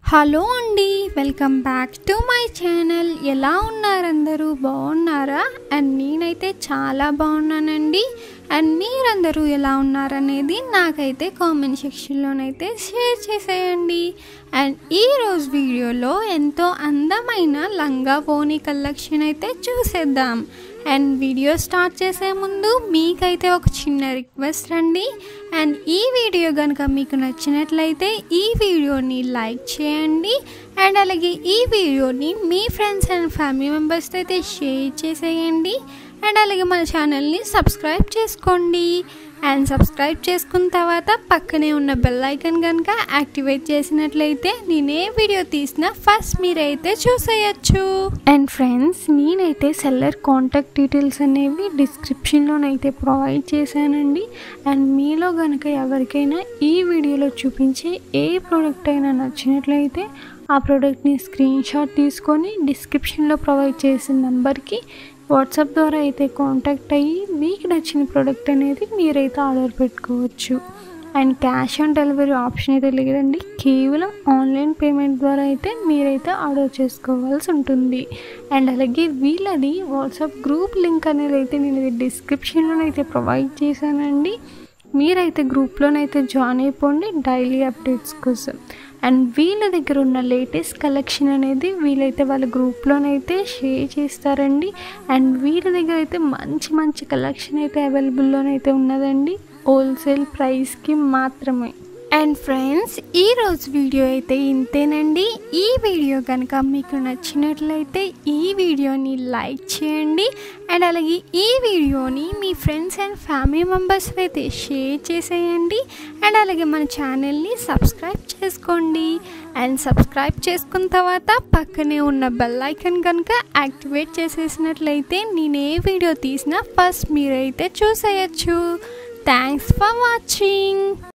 hello అండి welcome back to my channel ఎలా ఉన్నారు అందరూ బాగున్నారా అండ్ నేనైతే చాలా బాగున్నానండి అండ్ మీరందరూ ఎలా ఉన్నారనేది నాకైతే కామెంట్ సెక్షన్లోనైతే షేర్ చేసేయండి అండ్ ఈరోజు వీడియోలో ఎంతో అందమైన లంగా పోనీ కలెక్షన్ అయితే చూసేద్దాం అండ్ వీడియో స్టార్ట్ చేసే ముందు మీకైతే ఒక చిన్న రిక్వెస్ట్ రండి అండ్ ఈ వీడియో కనుక మీకు నచ్చినట్లయితే ఈ వీడియోని లైక్ చేయండి అండ్ అలాగే ఈ వీడియోని మీ ఫ్రెండ్స్ అండ్ ఫ్యామిలీ మెంబర్స్తో అయితే షేర్ చేసేయండి అండ్ అలాగే మన ఛానల్ని సబ్స్క్రైబ్ చేసుకోండి అండ్ సబ్స్క్రైబ్ చేసుకున్న తర్వాత పక్కనే ఉన్న బెల్ ఐకన్ కనుక యాక్టివేట్ చేసినట్లయితే నేను ఏ వీడియో తీసినా ఫస్ట్ మీరైతే చూసేయచ్చు అండ్ ఫ్రెండ్స్ నేనైతే సెల్లర్ కాంటాక్ట్ డీటెయిల్స్ అనేవి డిస్క్రిప్షన్లోనైతే ప్రొవైడ్ చేశానండి అండ్ మీలో కనుక ఎవరికైనా ఈ వీడియోలో చూపించే ఏ ప్రోడక్ట్ అయినా నచ్చినట్లయితే ఆ ప్రోడక్ట్ని స్క్రీన్ షాట్ తీసుకొని డిస్క్రిప్షన్లో ప్రొవైడ్ చేసిన నెంబర్కి వాట్సాప్ ద్వారా అయితే కాంటాక్ట్ అయ్యి మీకు నచ్చిన ప్రోడక్ట్ అనేది మీరైతే ఆర్డర్ పెట్టుకోవచ్చు and cash on delivery option అయితే లేదండి కేవలం ఆన్లైన్ పేమెంట్ ద్వారా అయితే మీరైతే ఆర్డర్ చేసుకోవాల్సి ఉంటుంది అండ్ అలాగే వీళ్ళది వాట్సాప్ గ్రూప్ లింక్ అనేది అయితే నేను డిస్క్రిప్షన్లోనైతే ప్రొవైడ్ చేశానండి మీరైతే గ్రూప్లోనైతే జాయిన్ అయిపోండి డైలీ అప్డేట్స్ కోసం అండ్ వీళ్ళ దగ్గర ఉన్న లేటెస్ట్ కలెక్షన్ అనేది వీళ్ళైతే వాళ్ళ గ్రూప్లోనైతే షేర్ చేస్తారండి అండ్ వీళ్ళ దగ్గర అయితే మంచి మంచి కలెక్షన్ అయితే అవైలబుల్లోనైతే ఉన్నదండి హోల్సేల్ ప్రైస్కి మాత్రమే అండ్ ఫ్రెండ్స్ ఈరోజు వీడియో అయితే ఇంతేనండి ఈ వీడియో కనుక మీకు నచ్చినట్లయితే ఈ వీడియోని లైక్ చేయండి అండ్ అలాగే ఈ వీడియోని మీ ఫ్రెండ్స్ అండ్ ఫ్యామిలీ మెంబర్స్ అయితే షేర్ చేసేయండి అండ్ అలాగే మన ఛానల్ని సబ్స్క్రైబ్ చేసుకోండి అండ్ సబ్స్క్రైబ్ చేసుకున్న తర్వాత పక్కనే ఉన్న బెల్ ఐకన్ కనుక యాక్టివేట్ చేసేసినట్లయితే నేను ఏ వీడియో తీసినా ఫస్ట్ మీరైతే చూసేయచ్చు థ్యాంక్స్ ఫర్ వాచింగ్